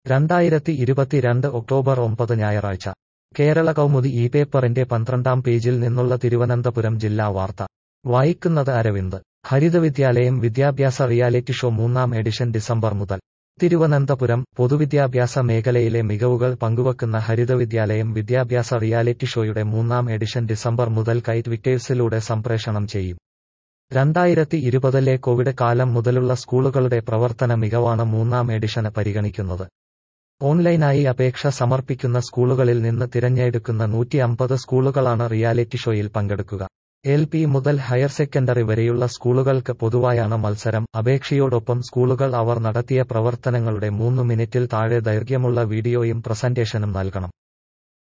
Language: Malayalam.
രണ്ടായിരത്തി ഇരുപത്തിരണ്ട് ഒക്ടോബർ ഒമ്പത് ഞായറാഴ്ച കേരള കൗമുദി ഈ പേപ്പറിന്റെ പന്ത്രണ്ടാം പേജിൽ നിന്നുള്ള തിരുവനന്തപുരം ജില്ലാ വാർത്ത വായിക്കുന്നത് അരവിന്ദ് ഹരിതവിദ്യാലയം വിദ്യാഭ്യാസ റിയാലിറ്റി ഷോ മൂന്നാം എഡിഷൻ ഡിസംബർ മുതൽ തിരുവനന്തപുരം പൊതുവിദ്യാഭ്യാസ മേഖലയിലെ മികവുകൾ പങ്കുവക്കുന്ന ഹരിതവിദ്യാലയം വിദ്യാഭ്യാസ റിയാലിറ്റി ഷോയുടെ മൂന്നാം എഡിഷൻ ഡിസംബർ മുതൽ കൈറ്റ് വിക്ടേഴ്സിലൂടെ സംപ്രേഷണം ചെയ്യും രണ്ടായിരത്തി ഇരുപതിലെ കോവിഡ് കാലം മുതലുള്ള സ്കൂളുകളുടെ പ്രവർത്തന മികവാണ് മൂന്നാം എഡിഷന് പരിഗണിക്കുന്നത് ഓൺലൈനായി അപേക്ഷ സമർപ്പിക്കുന്ന സ്കൂളുകളിൽ നിന്ന് തിരഞ്ഞെടുക്കുന്ന നൂറ്റി അമ്പത് സ്കൂളുകളാണ് റിയാലിറ്റി ഷോയിൽ പങ്കെടുക്കുക എൽ പി മുതൽ ഹയർ സെക്കൻഡറി വരെയുള്ള സ്കൂളുകൾക്ക് പൊതുവായാണ് മത്സരം അപേക്ഷയോടൊപ്പം സ്കൂളുകൾ അവർ നടത്തിയ പ്രവർത്തനങ്ങളുടെ മൂന്ന് മിനിറ്റിൽ താഴെ ദൈർഘ്യമുള്ള വീഡിയോയും പ്രസന്റേഷനും നൽകണം